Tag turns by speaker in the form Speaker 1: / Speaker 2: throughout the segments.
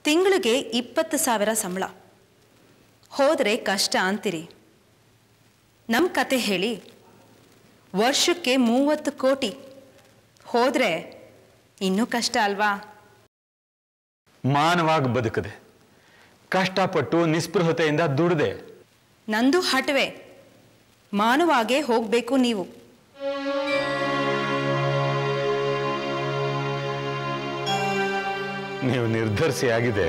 Speaker 1: ತಿಂಗಳಿಗೆ ಇಪ್ಪತ್ತು ಸಾವಿರ ಸಂಬಳ ಹೋದರೆ ಕಷ್ಟ ಅಂತೀರಿ ನಮ್ಮ ಕತೆ ಹೇಳಿ ವರ್ಷಕ್ಕೆ ಮೂವತ್ತು ಕೋಟಿ ಹೋದರೆ ಇನ್ನೂ ಕಷ್ಟ ಅಲ್ವಾ
Speaker 2: ಮಾನವಾಗಿ ಬದುಕದೆ ಕಷ್ಟಪಟ್ಟು ನಿಸ್ಪೃಹತೆಯಿಂದ ದುಡ್ದೆ
Speaker 1: ನಂದು ಹಟವೆ ಮಾನವಾಗೇ ಹೋಗಬೇಕು ನೀವು
Speaker 2: ನೀವು ನಿರ್ಧರಿಸಿ ಆಗಿದೆ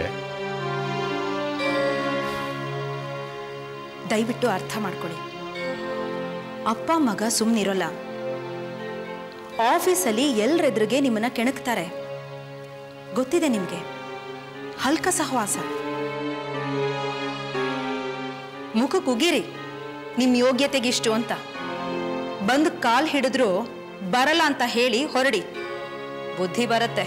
Speaker 1: ದಯವಿಟ್ಟು ಅರ್ಥ ಮಾಡ್ಕೊಳ್ಳಿ ಅಪ್ಪ ಮಗ ಸುಮ್ಮನಿರೋಲ್ಲ ಆಫೀಸಲ್ಲಿ ಎಲ್ರೆದ್ರಿಗೆ ನಿಮ್ಮನ್ನ ಕೆಣಕ್ತಾರೆ ಗೊತ್ತಿದೆ ನಿಮಗೆ ಹಲ್ಕ ಸಹವಾಸ ಮುಖ ಕುಗೀರಿ ನಿಮ್ಮ ಯೋಗ್ಯತೆಗಿಷ್ಟು ಅಂತ ಬಂದು ಕಾಲ್ ಹಿಡಿದ್ರು ಬರಲ್ಲ ಅಂತ ಹೇಳಿ ಹೊರಡಿ ಬುದ್ಧಿ ಬರುತ್ತೆ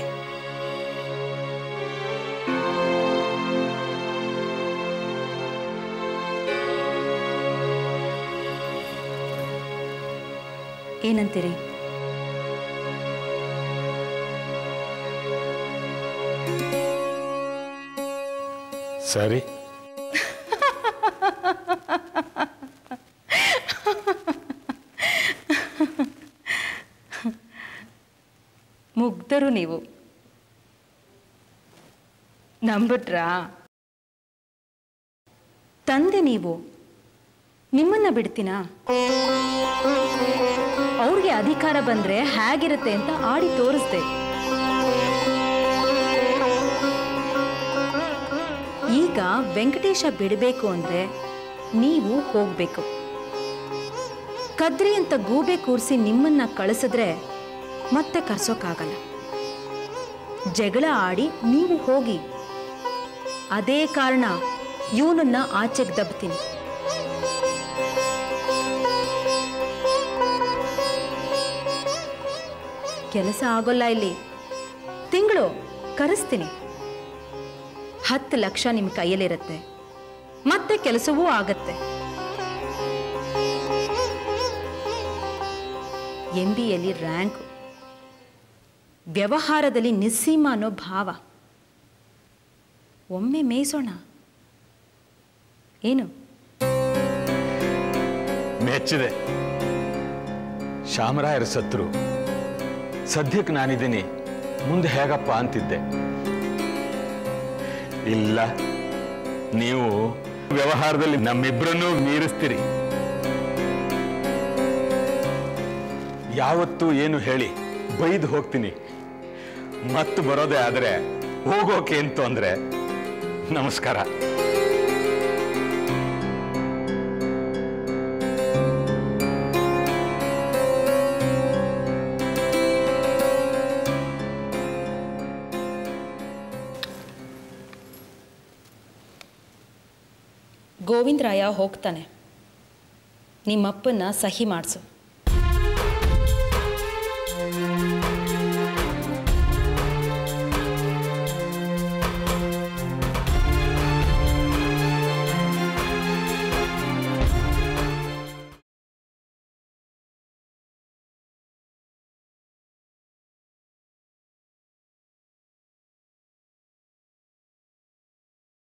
Speaker 1: ಏನಂತೀರಿ
Speaker 2: ಸರಿ
Speaker 1: ಮುಗ್ಧರು ನೀವು ನಂಬಿಟ್ರಾ ತಂದೆ ನೀವು ನಿಮ್ಮನ್ನ ಬಿಡ್ತೀನಾ ಅವ್ರಿಗೆ ಅಧಿಕಾರ ಬಂದ್ರೆ ಹೇಗಿರುತ್ತೆ ಅಂತ ಆಡಿ ತೋರಿಸ್ದೆ ಈಗ ವೆಂಕಟೇಶ ಬಿಡಬೇಕು ಅಂದ್ರೆ ನೀವು ಹೋಗ್ಬೇಕು ಕದ್ರಿ ಅಂತ ಗೂಬೆ ಕೂರಿಸಿ ನಿಮ್ಮನ್ನ ಕಳಿಸಿದ್ರೆ ಮತ್ತೆ ಕರ್ಸೋಕ್ಕಾಗಲ್ಲ ಜಗಳ ಆಡಿ ನೀವು ಹೋಗಿ ಅದೇ ಕಾರಣ ಇವನನ್ನ ಆಚೆಗೆ ದಬ್ತೀನಿ ಕೆಲಸ ಆಗೋಲ್ಲ ಇಲ್ಲಿ ತಿಂಗಳು ಕರೆಸ್ತೀನಿ ಹತ್ತು ಲಕ್ಷ ನಿಮ್ಮ ಕೈಯಲ್ಲಿರುತ್ತೆ ಮತ್ತೆ ಕೆಲಸವೂ ಆಗತ್ತೆ ಎಂ ಬಿಯಲ್ಲಿ ರ್ಯಾಂಕ್ ವ್ಯವಹಾರದಲ್ಲಿ ನಿಸ್ಸೀಮ ಅನ್ನೋ ಭಾವ ಒಮ್ಮೆ ಮೇಯ್ಸೋಣ ಏನು
Speaker 2: ಮೆಚ್ಚಿದೆ ಶಾಮರಾಯರ ಸತ್ರು ಸದ್ಯಕ್ಕೆ ನಾನಿದ್ದೀನಿ ಮುಂದೆ ಹೇಗಪ್ಪ ಅಂತಿದ್ದೆ ಇಲ್ಲ ನೀವು ವ್ಯವಹಾರದಲ್ಲಿ ನಮ್ಮಿಬ್ಬರನ್ನೂ ಮೀರಿಸ್ತೀರಿ ಯಾವತ್ತೂ ಏನು ಹೇಳಿ ಬೈದು ಹೋಗ್ತೀನಿ ಮತ್ತೆ ಬರೋದೇ ಆದರೆ ಹೋಗೋಕೆ ಅಂತ ತೊಂದ್ರೆ ನಮಸ್ಕಾರ
Speaker 1: ಗೋವಿಂದರಾಯ ಹೋಗ್ತಾನೆ ನಿಮ್ಮಪ್ಪನ್ನ ಸಹಿ ಮಾಡಿಸು